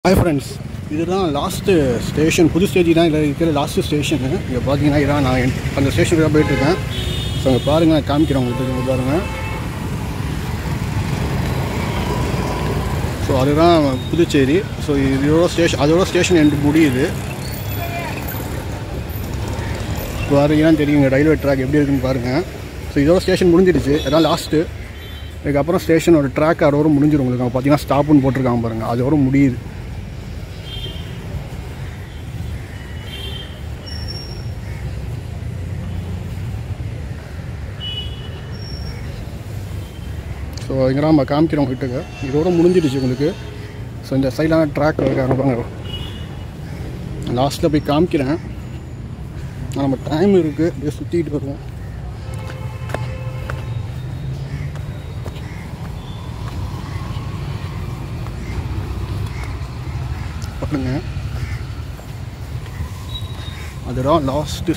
Hi friends இதுதான் last station புது stage தான் இதில் இருக்கிற லாஸ்ட்டு ஸ்டேஷனு இங்கே பார்த்தீங்கன்னா இதான் நான் என்- அந்த ஸ்டேஷனுக்கு தான் போயிட்டுருக்கேன் ஸோ அங்கே பாருங்கள் நான் காமிக்கிறேன் உங்களுக்கு இங்கே பாருங்கள் ஸோ அதுதான் புதுச்சேரி ஸோ இதோட ஸ்டேஷன் அதோட ஸ்டேஷன் என்று முடியுது பாருங்கன்னா தெரியுங்க ரயில்வே ட்ராக் எப்படி இருக்குன்னு பாருங்கள் ஸோ இதோட ஸ்டேஷன் முடிஞ்சிடுச்சு அதான் லாஸ்ட்டு இதுக்கப்புறம் ஸ்டேஷனோட ட்ராக் அதோட முடிஞ்சிடும் உங்களுக்கு அங்கே பார்த்தீங்கன்னா ஸ்டாப்புன்னு போட்டிருக்காங்க பாருங்கள் அதோட முடியுது ஸோ இங்கே நம்ம காமிக்கிறோம் கிட்டக்க இதோட முடிஞ்சிடுச்சு உங்களுக்கு ஸோ இந்த சைடான ட்ராக் இருக்காங்க பாருங்க லாஸ்ட்டில் போய் காமிக்கிறேன் ஆனா, நம்ம டைம் இருக்குது அப்படியே சுற்றிட்டு வருவோம் பாருங்க அதுதான் லாஸ்ட்டு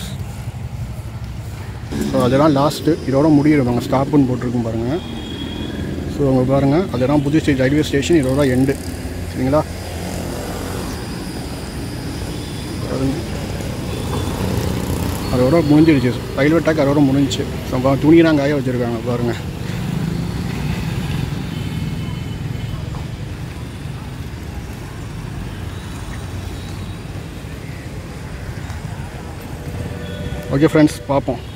ஸோ அதுதான் லாஸ்ட்டு இதோட முடியிடும் நாங்கள் ஸ்டாப்புன்னு போட்டிருக்கோம் பாருங்கள் ஸோ அங்கே பாருங்கள் அதுதான் புதுச்சேரி ரயில்வே ஸ்டேஷன் இதோட எண்டு சரிங்களா பாருங்க. அதோட முடிஞ்சிடுச்சு ரயில்வே ட்ராக் அதோட முடிஞ்சிச்சு ஸோ பா- துணியெல்லாம் காய வச்சுருக்காங்க பாருங்கள் ஓகே ஃப்ரெண்ட்ஸ் பார்ப்போம்